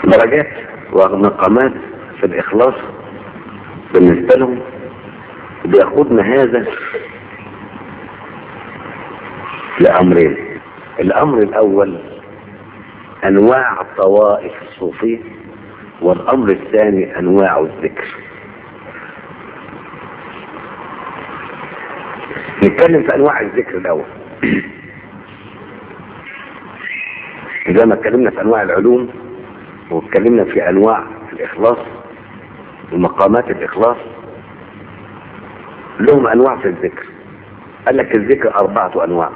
درجات ومقامات في الإخلاص بالنسبة لهم بيقودنا هذا لأمرين الأمر الأول أنواع طوائف الصوفية والأمر الثاني أنواع الذكر نتكلم في أنواع الذكر الأول زي ما اتكلمنا في أنواع العلوم واتكلمنا في أنواع الإخلاص ومقامات الإخلاص لهم أنواع في الذكر قال لك الذكر أربعة أنواع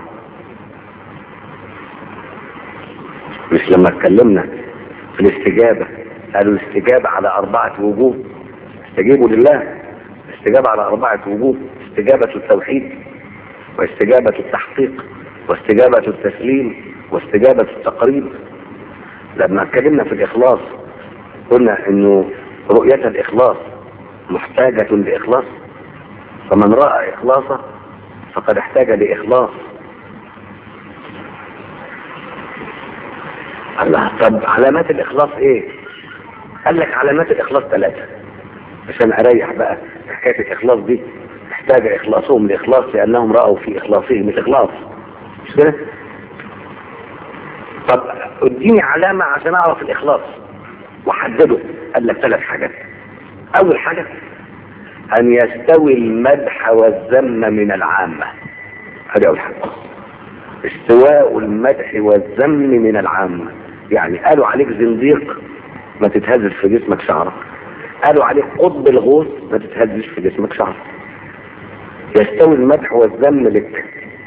مش لما اتكلمنا في الاستجابة قالوا الاستجابة على أربعة وجوه استجيبوا لله استجابة على أربعة وجوه استجابة التوحيد واستجابة التحقيق واستجابة التسليم واستجابة التقريب لما اتكلمنا في الإخلاص قلنا انه رؤية الإخلاص محتاجة لإخلاص فمن رأى إخلاصه فقد احتاج لإخلاص الله طب علامات الإخلاص إيه؟ قال لك علامات الإخلاص ثلاثة عشان أريح بقى حكاية الإخلاص دي احتاج إخلاصهم لإخلاص لأنهم رأوا في إخلاصهم الإخلاص مش كده؟ طب اديني علامة عشان أعرف الإخلاص وحدده قال لك ثلاث حاجات أول حاجة أن يستوي المدح والذم من العامة هذه أول حاجة استواء المدح والذم من العامة يعني قالوا عليك زنديق ما تتهزش في جسمك شعرك قالوا عليك قطب الغوث ما تتهزش في جسمك شعرك يستوي المدح والذم لك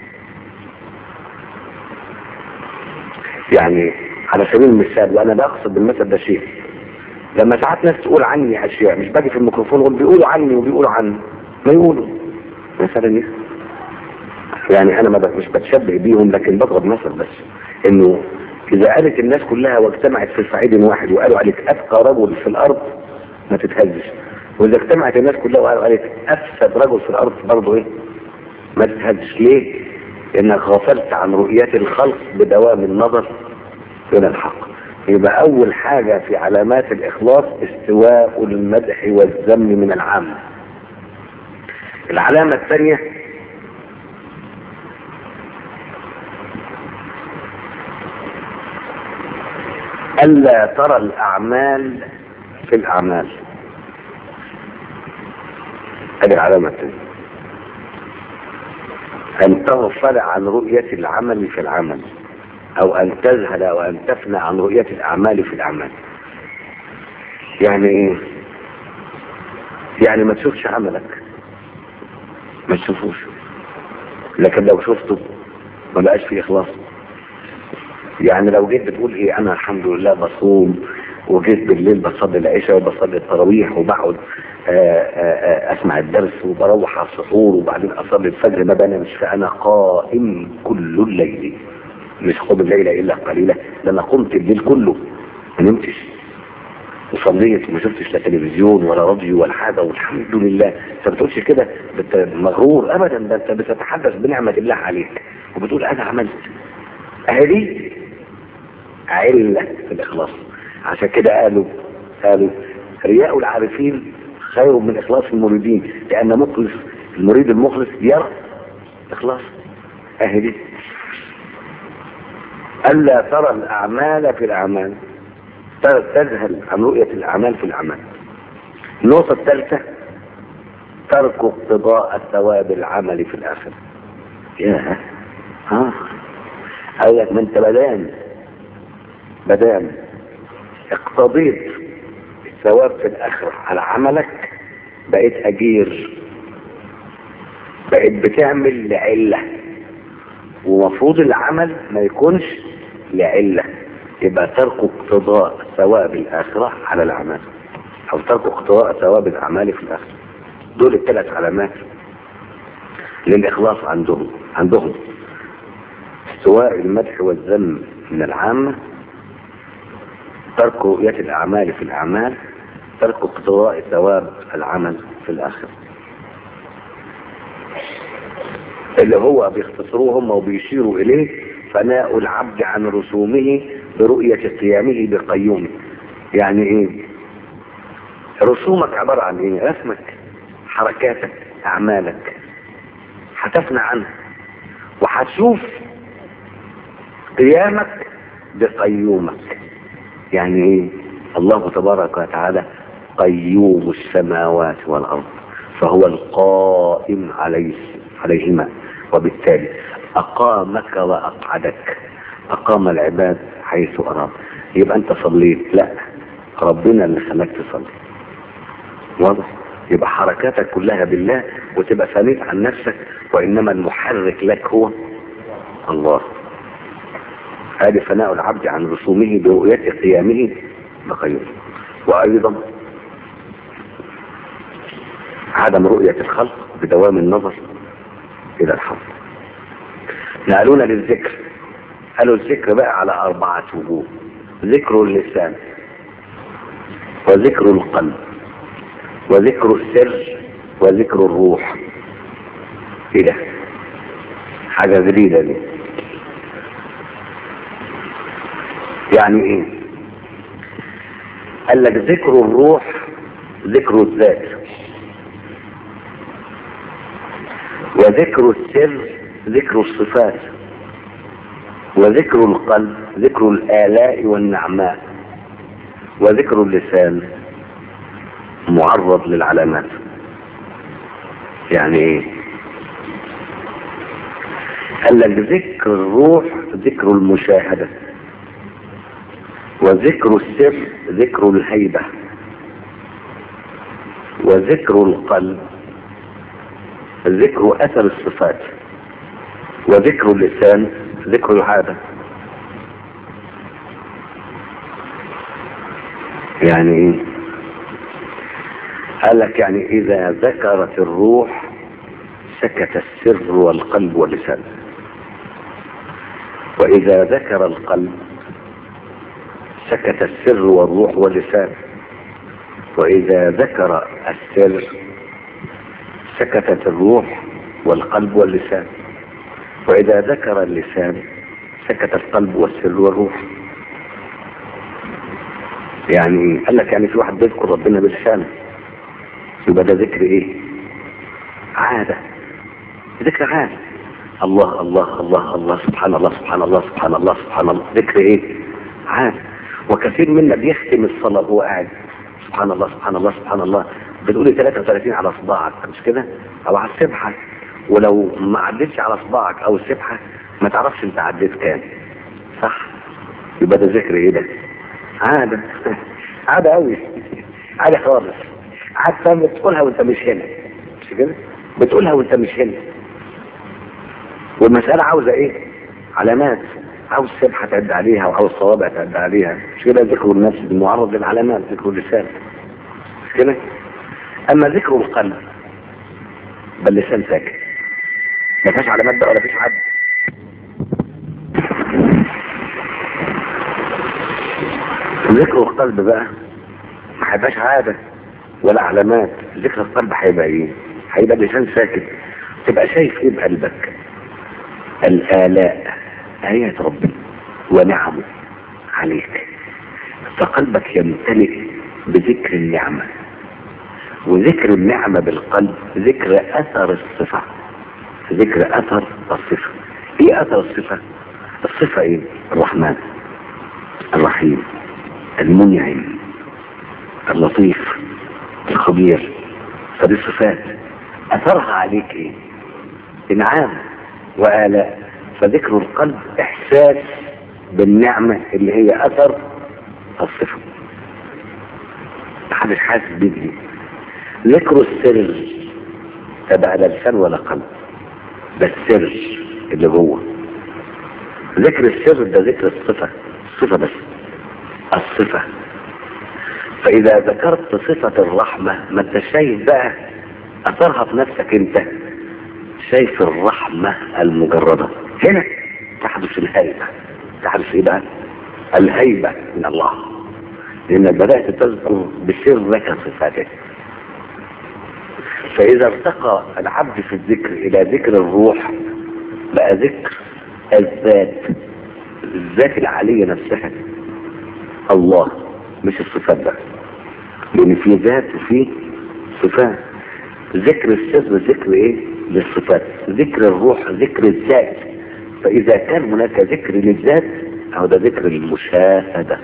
يعني على سبيل المثال وانا بقصد بالمثل ده شيء لما ساعات ناس تقول عني اشياء مش باجي في الميكروفون اقول بيقولوا عني وبيقولوا عني ما يقولوا مثلا ايه يعني انا ما ب- مش بتشبه بيهم لكن بضرب مثل بس انه اذا قالت الناس كلها واجتمعت في صعيد واحد وقالوا عليك اتقى رجل في الارض ما تتهزش واذا اجتمعت الناس كلها وقالوا عليك افسد رجل في الارض برضه ايه ما تتهزش ليه لانك غفلت عن رؤية الخلق بدوام النظر الى الحق يبقى اول حاجة في علامات الاخلاص استواء المدح والذم من العام العلامة الثانية ألا ترى الأعمال في الأعمال هذه العلامة الثانية أن تغفل عن رؤية العمل في العمل أو أن تذهل أو أن تفنى عن رؤية الأعمال في الأعمال يعني إيه؟ يعني ما تشوفش عملك ما تشوفوش لكن لو شفته ما بقاش فيه إخلاص يعني لو جيت بتقول ايه انا الحمد لله بصوم وجيت بالليل بصلي العشاء وبصلي التراويح وبقعد آه، آه، آه، اسمع الدرس وبروح على السحور وبعدين اصلي الفجر ما بنامش فانا قائم كل الليل مش قم الليل الا قليلا ده انا قمت الليل كله ما نمتش وصليت وما شفتش لا تلفزيون ولا راديو ولا حاجه والحمد لله انت ما بتقولش كده بت- مغرور ابدا ده انت بتتحدث بنعمه الله عليك وبتقول انا عملت هذه علة في الإخلاص عشان كده قالوا قالوا رياء العارفين خير من إخلاص المريدين لأن مخلص المريد المخلص يرى إخلاص أهدي ألا ترى الأعمال في الأعمال ترى- تذهل عن رؤية الأعمال في الأعمال النقطة الثالثة ترك اقتضاء الثواب العمل في الآخرة ياه ها قال لك ما انت بدان بدان اقتضيت الثواب في الاخره على عملك بقيت اجير بقيت بتعمل لعله ومفروض العمل ما يكونش لعله يبقى ترك اقتضاء ثواب الاخره على الاعمال او ترك اقتضاء ثواب الاعمال في الاخره دول الثلاث علامات للاخلاص عندهم عندهم استواء المدح والذم من العامة ترك رؤية الأعمال في الأعمال ترك اقتضاء ثواب العمل في الآخرة اللي هو بيختصروه هم وبيشيروا إليه فناء العبد عن رسومه برؤية قيامه بقيومه يعني ايه رسومك عبارة عن ايه رسمك حركاتك اعمالك هتفنى عنها وهتشوف قيامك بقيومك يعني ايه الله تبارك وتعالى قيوم السماوات والارض فهو القائم عليه عليهما وبالتالي اقامك واقعدك اقام العباد حيث اراد يبقى انت صليت لا ربنا اللي خلاك تصلي واضح يبقى حركاتك كلها بالله وتبقى ثانيت عن نفسك وانما المحرك لك هو الله هذه فناء العبد عن رسومه برؤية قيامه بقيومه وايضا عدم رؤية الخلق بدوام النظر الى الحق نقلونا للذكر قالوا الذكر بقى على اربعة وجوه ذكر اللسان وذكر القلب وذكر السر وذكر الروح ايه ده حاجة جديدة دي يعني ايه قال لك ذكر الروح ذكر الذات وذكر السر ذكر الصفات وذكر القلب ذكر الآلاء والنعماء وذكر اللسان معرض للعلامات يعني ايه قال لك ذكر الروح ذكر المشاهدة وذكر السر ذكر الهيبة وذكر القلب ذكر أثر الصفات وذكر اللسان ذكر العادة يعني ايه قال لك يعني اذا ذكرت الروح سكت السر والقلب واللسان واذا ذكر القلب سكت السر والروح واللسان واذا ذكر السر سكتت الروح والقلب واللسان واذا ذكر اللسان سكت القلب والسر والروح يعني قال لك يعني في واحد بيذكر ربنا بلسانه يبقى ده ذكر ايه عادة ذكر عادة الله الله الله الله سبحان الله سبحان الله سبحان الله سبحان الله ذكر ايه عادة وكثير منا بيختم الصلاة وهو قاعد سبحان الله سبحان الله سبحان الله بتقولي 33 على صباعك مش كده او على السبحة ولو ما عدتش على صباعك او السبحة ما تعرفش انت عديت كام صح يبقى ده ذكر ايه ده عادة عادة قوي عادة خالص حتى بتقولها وانت مش هنا مش كده بتقولها وانت مش هنا والمسألة عاوزة ايه علامات عاوز سبحة تعد عليها وعاوز صوابع تعد عليها مش كده ذكر النفس المعرض للعلامات ذكر اللسان مش كده اما ذكر القلب بل اللسان ساكت ما فيهاش علامات بقى ولا فيش عد ذكر القلب بقى ما هيبقاش عاده ولا علامات ذكر القلب هيبقى ايه هيبقى لسان ساكت تبقى شايف ايه بقلبك الالاء ايات ربنا ونعمه عليك فقلبك يمتلئ بذكر النعمة وذكر النعمة بالقلب ذكر اثر الصفة ذكر اثر الصفة ايه اثر الصفة الصفة ايه الرحمن الرحيم المنعم اللطيف الخبير فدي صفات اثرها عليك ايه انعام والاء فذكر القلب احساس بالنعمة اللي هي اثر الصفة محدش حاسس بيه ذكر السر تبع لا لسان ولا قلب ده السر اللي جوه ذكر السر ده ذكر الصفة الصفة بس الصفة فإذا ذكرت صفة الرحمة ما انت شايف بقى أثرها في نفسك انت شايف الرحمة المجردة هنا تحدث الهيبة تحدث ايه بقى الهيبة من الله لأنك بدأت تذكر بسر لك صفاته فإذا ارتقى العبد في الذكر إلى ذكر الروح بقى ذكر الذات الذات العالية نفسها الله مش الصفات بقى لان في ذات وفي صفات ذكر السر ذكر ايه للصفات ذكر الروح ذكر الذات فاذا كان هناك ذكر للذات او ده ذكر للمشاهدة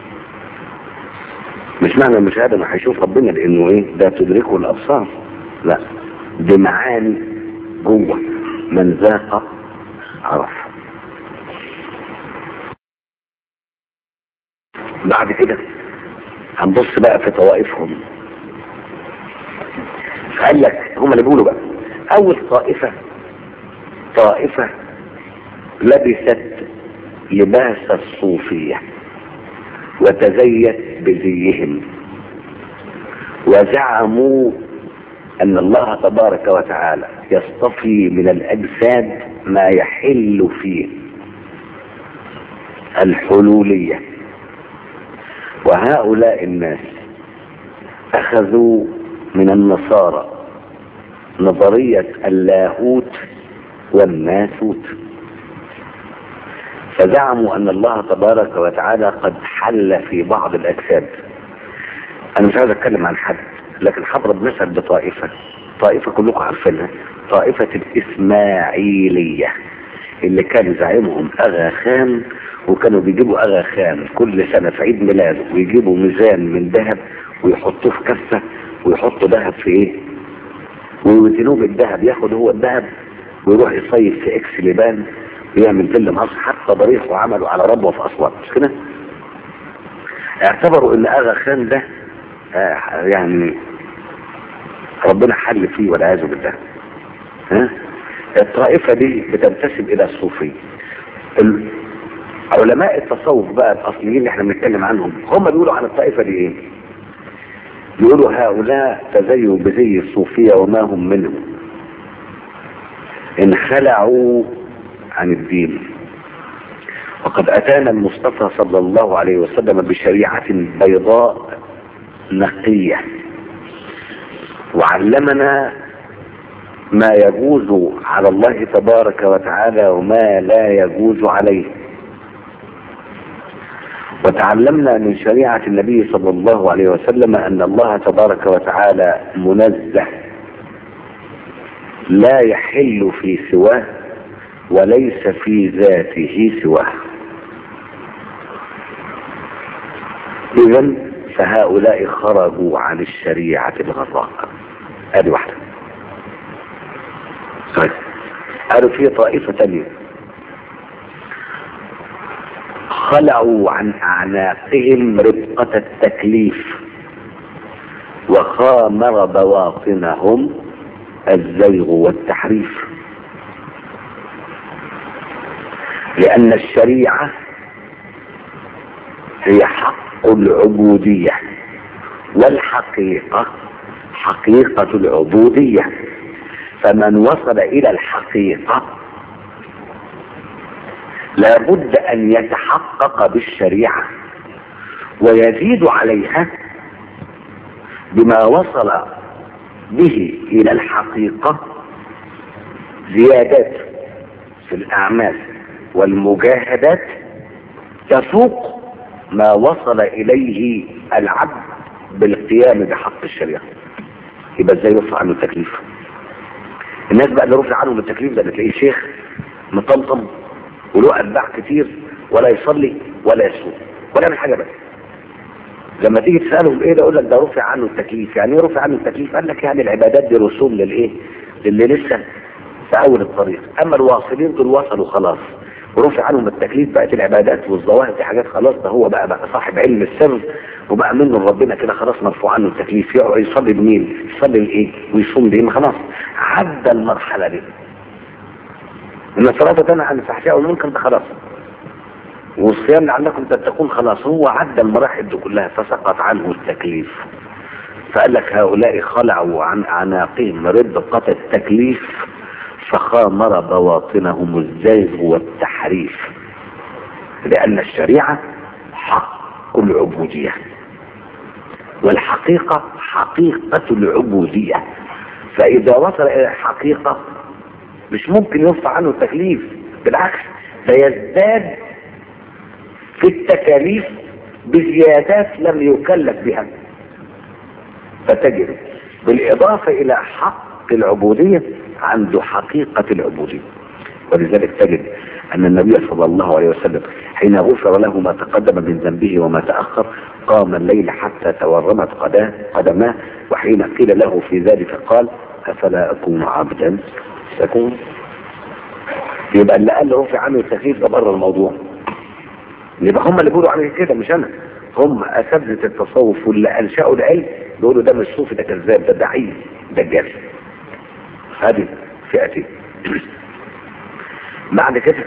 مش معنى المشاهدة ما هيشوف ربنا لانه ايه ده تدركه الابصار لا دي معاني جوه من ذاق عرف بعد كده هنبص بقى في طوائفهم قال لك هم اللي بيقولوا بقى اول طائفة طائفة لبست لباس الصوفية وتزيت بزيهم وزعموا ان الله تبارك وتعالى يصطفي من الاجساد ما يحل فيه الحلولية وهؤلاء الناس اخذوا من النصارى نظرية اللاهوت والناسوت فزعموا ان الله تبارك وتعالى قد حل في بعض الاجساد انا مش عايز اتكلم عن حد لكن هضرب مثل بطائفة طائفة كلكم عارفينها طائفة الاسماعيلية اللي كان زعيمهم اغا خان وكانوا بيجيبوا اغا خان كل سنة في عيد ميلاده ويجيبوا ميزان من ذهب ويحطوه في كفة ويحطوا ذهب في ايه ويوزنوه بالذهب ياخد هو الذهب ويروح يصيف في اكس لبان ويعمل فيلم مصر حتى ضريح وعملوا على ربوه في اسوان مش كده اعتبروا ان اغا خان ده آه يعني ربنا حل فيه والعياذ بالله ها الطائفة دي بتنتسب الى الصوفية علماء التصوف بقى الاصليين اللي احنا بنتكلم عنهم هم بيقولوا عن الطائفة دي ايه يقولوا هؤلاء تزيوا بزي الصوفية وما هم منه انخلعوا عن الدين وقد أتانا المصطفى صلى الله عليه وسلم بشريعة بيضاء نقية وعلمنا ما يجوز على الله تبارك وتعالى وما لا يجوز عليه وتعلمنا من شريعة النبي صلى الله عليه وسلم أن الله تبارك وتعالى منزه لا يحل في سواه وليس في ذاته سواه إذا فهؤلاء خرجوا عن الشريعة الغراء هذه واحدة طيب قالوا في طائفة تانية خلعوا عن أعناقهم رفقة التكليف وخامر بواطنهم الزيغ والتحريف لأن الشريعة هي حق العبودية والحقيقة حقيقة العبودية فمن وصل إلى الحقيقة لابد أن يتحقق بالشريعة ويزيد عليها بما وصل به إلى الحقيقة زيادات في الأعمال والمجاهدات تفوق ما وصل إليه العبد بالقيام بحق الشريعة يبقى ازاي يرفع عنه التكليف الناس بقى اللي رفع عنهم التكليف ده بتلاقيه شيخ مطمطم وله اتباع كتير ولا يصلي ولا يصوم ولا يعمل حاجه بس لما تيجي تسالهم ايه ده يقول لك ده رفع عنه التكليف يعني ايه رفع عنه التكليف قال لك يعني العبادات دي رسوم للايه للي لسه في اول الطريق اما الواصلين دول وصلوا خلاص ورفع عنهم التكليف بقت العبادات والظواهر دي حاجات خلاص ده هو بقى بقى صاحب علم السر وبقى منه ربنا كده خلاص مرفوع عنه التكليف يقعد يصلي بمين يصلي لايه ويصوم بايه خلاص عدى المرحله دي ان الصلاه تنهى عن الفحشاء والمنكر ده خلاص والصيام لعلكم تتقون خلاص هو عدى المراحل دي كلها فسقط عنه التكليف فقال لك هؤلاء خلعوا عن اعناقهم ربقة التكليف فخامر بواطنهم الزيغ والتحريف لأن الشريعة حق العبودية والحقيقة حقيقة العبودية فإذا وصل إلى الحقيقة مش ممكن يرفع عنه التكليف بالعكس سيزداد في التكاليف بزيادات لم يكلف بها فتجد بالإضافة إلى حق العبودية عنده حقيقة العبودية ولذلك تجد أن النبي صلى الله عليه وسلم حين غفر له ما تقدم من ذنبه وما تأخر قام الليل حتى تورمت قداه قدماه وحين قيل له في ذلك قال أفلا أكون عبدا سكون يبقى اللي قال له رفع عنه التكليف ده بره الموضوع يبقى هم اللي بيقولوا عليه كده مش انا هم اساتذه التصوف واللي انشأوا العلم بيقولوا ده مش صوفي ده كذاب ده دعيس دجال هذه فئتين بعد كده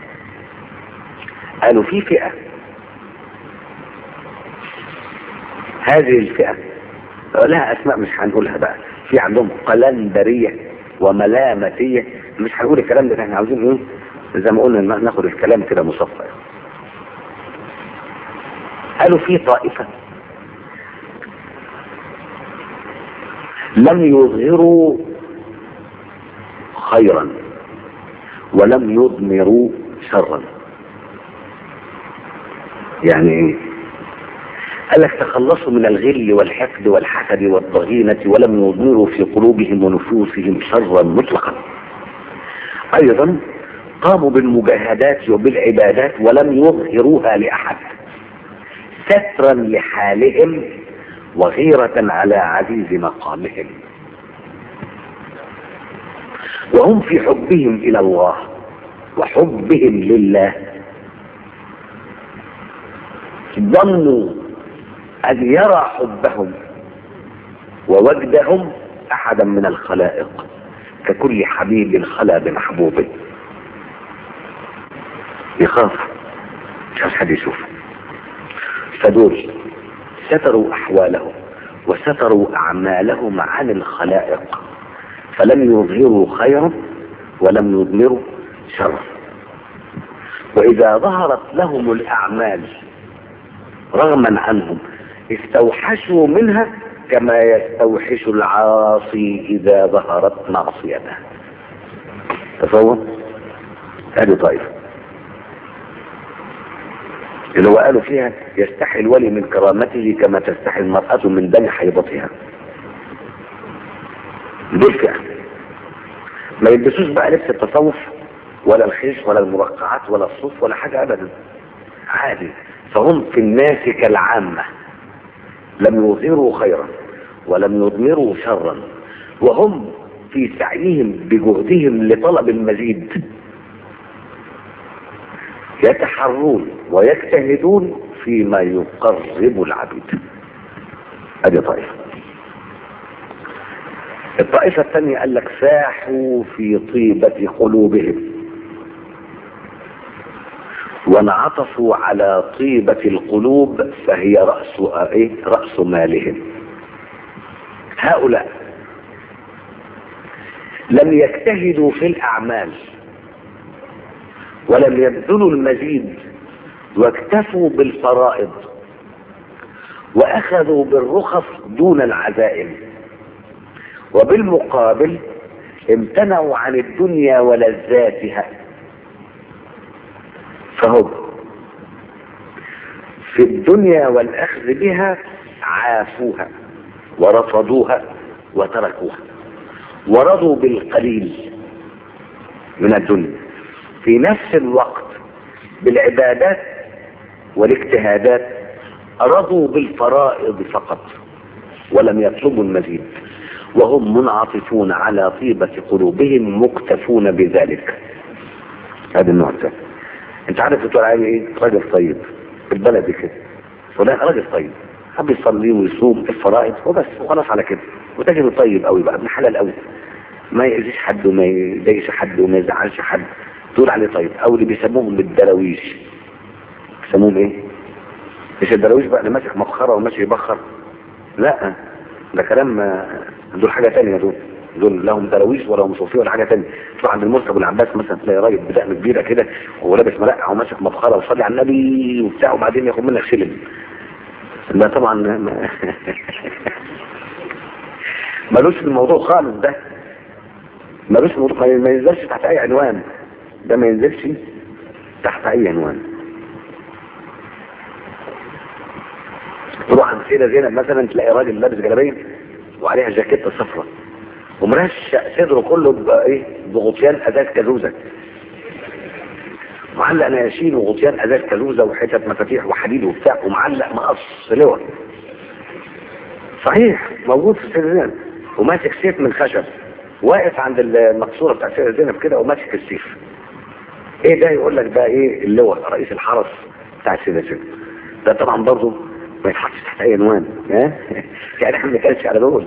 قالوا في فئة هذه الفئة لها اسماء مش هنقولها بقى في عندهم قلندرية وملامتية مش هنقول الكلام ده احنا عاوزين ايه زي ما قلنا ناخد الكلام كده مصفى قالوا في طائفة لم يظهروا خيرا ولم يضمروا شرا يعني ايه قال لك تخلصوا من الغل والحقد والحسد والضغينة ولم يضمروا في قلوبهم ونفوسهم شرا مطلقا ايضا قاموا بالمجاهدات وبالعبادات ولم يظهروها لاحد سترا لحالهم وغيرة على عزيز مقامهم وهم في حبهم الى الله وحبهم لله ظنوا ان يرى حبهم ووجدهم احدا من الخلائق ككل حبيب خلا بمحبوبه يخاف مش عايز حد يشوفه فدول ستروا احوالهم وستروا اعمالهم عن الخلائق فلم يظهروا خيرا ولم يضمروا شرا واذا ظهرت لهم الاعمال رغما عنهم استوحشوا منها كما يستوحش العاصي اذا ظهرت معصيته تصور هذه طائفه اللي هو قالوا فيها يستحي الولي من كرامته كما تستحي المرأة من دم حيضتها دول فئة ما يلبسوش بقى لبس التصوف ولا الخيش ولا المرقعات ولا الصوف ولا حاجة ابدا عادي فهم في الناس كالعامة لم يظهروا خيرا ولم يضمروا شرا وهم في سعيهم بجهدهم لطلب المزيد يتحرون ويجتهدون فيما يقرب العبيد هذه طائفة الطائفة الثانية قال لك ساحوا في طيبة قلوبهم وانعطفوا على طيبة القلوب فهي رأس ايه رأس مالهم هؤلاء لم يجتهدوا في الأعمال ولم يبذلوا المزيد واكتفوا بالفرائض واخذوا بالرخص دون العزائم وبالمقابل امتنعوا عن الدنيا ولذاتها فهم في الدنيا والاخذ بها عافوها ورفضوها وتركوها ورضوا بالقليل من الدنيا في نفس الوقت بالعبادات والاجتهادات رضوا بالفرائض فقط ولم يطلبوا المزيد وهم منعطفون على طيبة قلوبهم مكتفون بذلك هذا النوع الثاني انت عارف بتقول عليه ايه راجل طيب البلد كده فلان راجل طيب حب يصلي ويصوم الفرائض وبس وخلاص على كده وتجد طيب قوي بقى ابن حلال قوي ما يأذيش حد وما يضايقش حد وما يزعلش حد تقول عليه طيب او اللي بيسموهم بالدراويش بيسموهم ايه مش الدراويش بقى اللي ماسك مبخره وماشي يبخر لا ده كلام دول حاجه ثانيه دول دول لهم دراويش ولا هم صوفيه ولا حاجه ثانيه تروح عند المرسي ابو العباس مثلا تلاقي راجل بدقن كبيره كده ولابس ملقع وماسك مبخره وصلي على النبي وبتاع وبعدين ياخد منك شلم ده طبعا ما ملوش في الموضوع خالص ده ملوش في الموضوع ما ينزلش تحت اي عنوان ده ما ينزلش تحت اي عنوان تروح عند سيدة زينب مثلا تلاقي راجل لابس جلابيه وعليها جاكيته صفراء ومرشق صدره كله بايه بغطيان ازاز كازوزه معلق نياشين وغطيان ازاز كازوزه وحتت مفاتيح وحديد وبتاع ومعلق مقص لواء صحيح موجود في سيدة زينب وماسك سيف من خشب واقف عند المقصوره بتاع سيدة زينب كده وماسك السيف ايه ده يقول لك ده ايه اللواء رئيس الحرس بتاع سيدة زينب ده طبعا برضه ما يتحطش تحت اي عنوان ها يعني احنا ما بنتكلمش على دول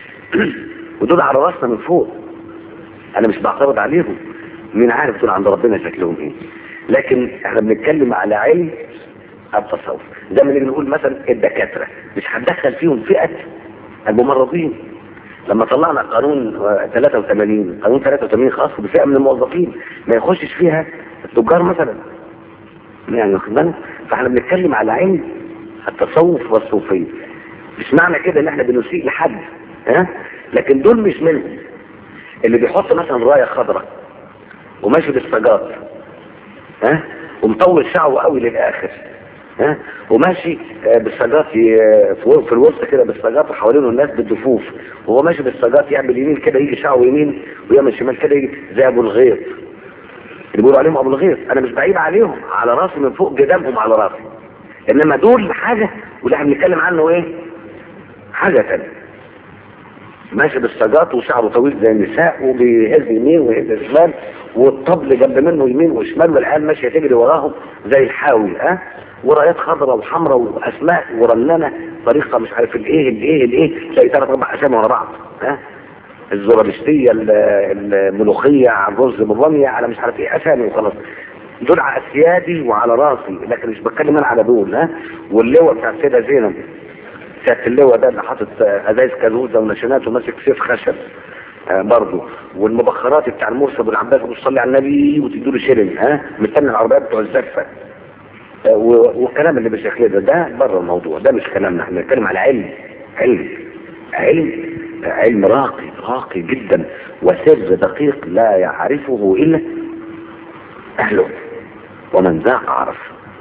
ودول على راسنا من فوق انا مش بعترض عليهم مين عارف دول عند ربنا شكلهم ايه لكن احنا بنتكلم على علم التصوف زي ما نيجي نقول مثلا الدكاتره مش هتدخل فيهم فئه الممرضين لما طلعنا قانون 83 قانون 83 خاص بفئه من الموظفين ما يخشش فيها التجار مثلا يعني واخد بالك فاحنا بنتكلم على علم التصوف والصوفيه مش معنى كده ان احنا بنسيء لحد ها لكن دول مش منهم اللي بيحط مثلا رايه خضراء وماشي بالسجاد ها ومطول شعره قوي للاخر ها وماشي آه، بالسجاد ي- في في الوسط كده بالسجاد وحوالينه الناس بالدفوف وهو ماشي بالسجاد يعمل يمين كده يجي شعره يمين ويعمل شمال كده يجي زي ابو الغيط اللي بيقولوا عليهم ابو الغيط انا مش بعيب عليهم على راسي من فوق جدامهم على راسي انما دول حاجه واللي احنا بنتكلم عنه ايه حاجه تانية ماشي بالسجاط وشعره طويل زي النساء وبيهز يمين ويهز شمال والطبل جنب منه يمين وشمال والعيال ماشيه تجري وراهم زي الحاوي ها ورايات خضراء وحمراء واسماء ورنانه طريقه مش عارف الايه الايه الايه تلاقي ثلاث اربع اسامي ورا بعض ها الزرابشتيه ال- الملوخيه على الرز بالرميه على مش عارف ايه اسامي وخلاص دول على سيادي وعلى راسي لكن مش بتكلم انا على دول ها واللواء بتاع السيده زينب سيادة اللواء ده اللي حاطط آه، ازايز كازوزه ونشانات وماسك سيف خشب آه برضه والمبخرات بتاع المرسل والعباس وتصلي على النبي وتدوا له شيلن ها مستني العربيات بتوع الزفه آه و- والكلام اللي بالشكل ده ده بره الموضوع ده مش كلامنا احنا بنتكلم على علم علم علم آه، علم راقي راقي جدا وسر دقيق لا يعرفه الا اهله ومن ذاق عرف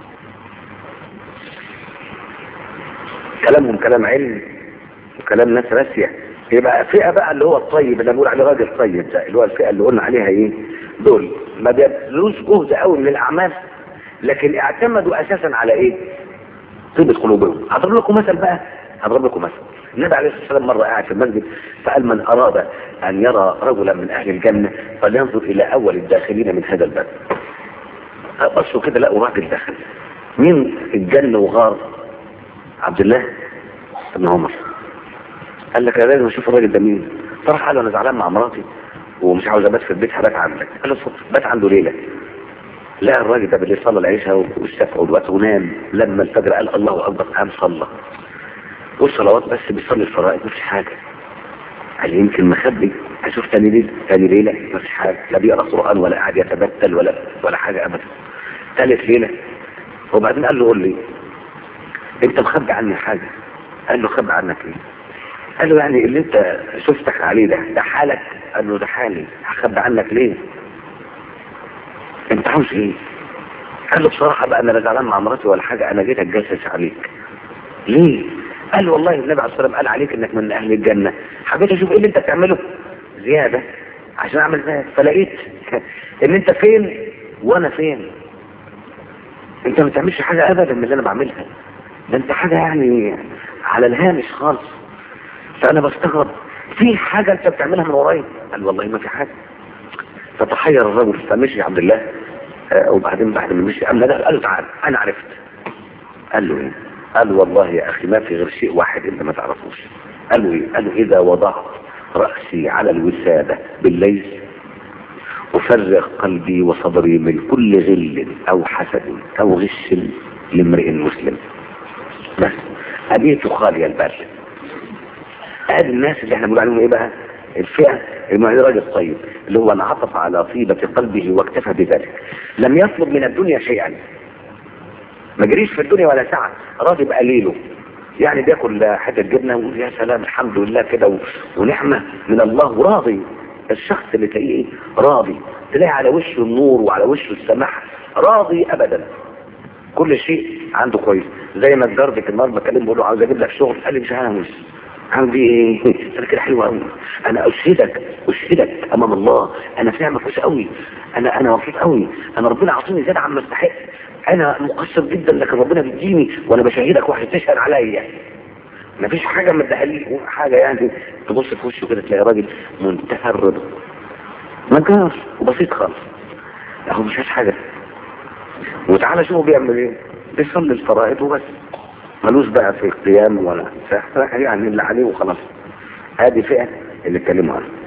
كلامهم كلام علم وكلام ناس راسية يبقى فئة بقى اللي هو الطيب اللي بنقول عليه راجل طيب ده اللي هو الفئة اللي قلنا عليها ايه دول ما بيبذلوش جهد قوي من الاعمال لكن اعتمدوا اساسا على ايه طيبة قلوبهم هضرب لكم مثل بقى هضرب لكم مثل النبي عليه الصلاة والسلام مرة قاعد في المسجد فقال من أراد أن يرى رجلا من أهل الجنة فلينظر إلى أول الداخلين من هذا الباب بصوا كده لقوا راجل داخل مين الجنة وغار عبد الله بن عمر قال لك يا لازم اشوف الراجل ده مين فراح قال له انا زعلان مع مراتي ومش عاوز ابات في البيت هبات عندك قال له صدق بات عنده ليله لا الراجل ده بالليل صلى العشاء والشفع والوقت ونام لما الفجر قال الله اكبر قام صلى والصلوات بس بيصلي الفرائض مفيش حاجه قال يمكن مخبي اشوف تاني ليله تاني ليله مفيش حاجه لا بيقرا قران ولا قاعد يتبتل ولا ولا حاجه ابدا ثالث ليله وبعدين قال له قول لي انت مخبي عني حاجه قال له خبي عنك ايه قال له يعني اللي انت شفتك عليه ده ده حالك قال له ده حالي هخبي عنك ليه انت عاوز ايه قال له بصراحه بقى انا لا زعلان مع مراتي ولا حاجه انا جيت اتجسس عليك ليه قال له والله النبي عليه الصلاه والسلام قال عليك انك من اهل الجنه حبيت اشوف ايه اللي انت بتعمله زياده عشان اعمل ذلك فلقيت ان انت فين وانا فين انت ما بتعملش حاجه ابدا من اللي انا بعملها ده انت حاجه يعني على الهامش خالص فانا بستغرب في حاجه انت بتعملها من ورايا قال والله ما في حاجه فتحير الرجل فمشي عبد الله آه، وبعدين بعد ما مشي قام ده قال له تعال انا عرفت قال له ايه قال والله يا اخي ما في غير شيء واحد انت ما تعرفوش قال له ايه قال له اذا وضعت راسي على الوساده بالليل أفرغ قلبي وصدري من كل غل أو حسد أو غش لامرئ مسلم بس أبيت خالي البال هذه الناس اللي احنا بنقول عليهم ايه بقى الفئة المعراج الطيب اللي هو انعطف على طيبة قلبه واكتفى بذلك لم يطلب من الدنيا شيئا ما جريش في الدنيا ولا ساعة راضي بقليله يعني بياكل حتة جبنة ويقول يا سلام الحمد لله كده و- ونعمة من الله وراضي الشخص اللي تلاقيه إيه؟ راضي تلاقي على وشه النور وعلى وشه السماح راضي ابدا كل شيء عنده كويس زي ما الجار في النهار بكلمه بقول له عاوز اجيب لك شغل قال لي مش عاوز عندي ايه انا كده حلو قوي انا اشهدك اشهدك امام الله انا في نعمه كويسه قوي انا انا مبسوط قوي انا ربنا عاطيني زياده عما استحق انا مقصر جدا لكن ربنا بيديني وانا بشهدك واحد تشهد عليا مفيش حاجه مديها حاجه يعني تبص في وشه كده تلاقي راجل منتهى الرضا نجار وبسيط خالص هو مش عايز حاجه وتعالى شوفه بيعمل ايه بيصلي الفرائض وبس ملوش بقى في القيام ولا يعني اللي عليه وخلاص هذه فئه اللي اتكلموا عنها